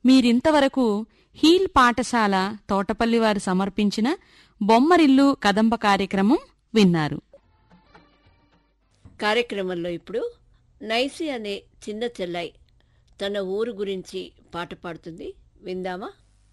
మీరింతవరకు హీల్ పాఠశాల తోటపల్లి వారు సమర్పించిన బొమ్మరిల్లు కదంబ కార్యక్రమం విన్నారు కార్యక్రమంలో ఇప్పుడు నైసి అనే చిన్న చెల్లాయి తన ఊరు గురించి పాట పాడుతుంది విందామా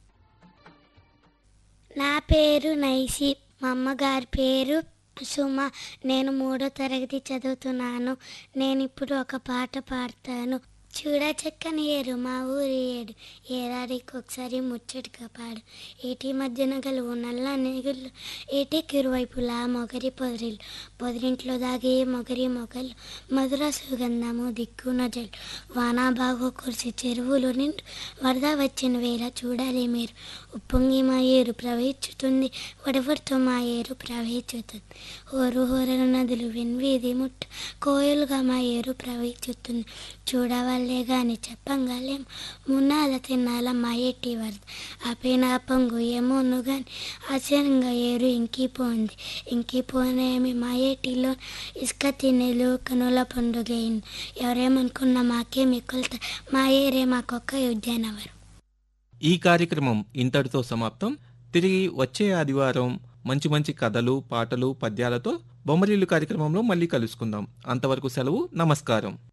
నా పేరు నైసి మా అమ్మగారి పేరు సుమ నేను మూడో తరగతి చదువుతున్నాను నేను ఇప్పుడు ఒక పాట పాడతాను చూడ చక్కని ఏరు మా ఊరి ఏడు ఏడాదికి ఒకసారి ముచ్చటగా పాడు ఏటి మధ్యన గలువు నల్ల నెగులు ఏటికి ఇరువైపులా మొగరి పొదరిలు పొదరింట్లో దాగి మొగరి మొగలు మధుర సుగంధము దిక్కు నజలు వానా బాగు కురిసి చెరువులు నిండు వరద వచ్చిన వేళ చూడాలి మీరు ఉప్పొంగి మా ఏరు ప్రవహించుతుంది వడవడితో మా ఏరు ప్రవహించుతుంది హోరు హోరలు నదులు వెన్వీధి ముట్ట కోయలుగా మా ఏరు ప్రవహించుతుంది చూడవాళ్ళే గాని చెప్పంగాలేం మున్నాల తిన్నాల మా ఏటి వరద ఆపైన పొంగు ఏమోను గాని ఆశ్చర్యంగా ఏరు ఇంకిపోయింది ఇంకిపోనేమి మా ఏటిలో ఇసుక తినేలు కనుల పండుగ అయింది ఎవరేమనుకున్నా మాకే మిక్కులత మా ఏరే మాకొక్క ఉద్యానవరం ఈ కార్యక్రమం ఇంతటితో సమాప్తం తిరిగి వచ్చే ఆదివారం మంచి మంచి కథలు పాటలు పద్యాలతో బొమ్మరిల్లు కార్యక్రమంలో మళ్ళీ కలుసుకుందాం అంతవరకు సెలవు నమస్కారం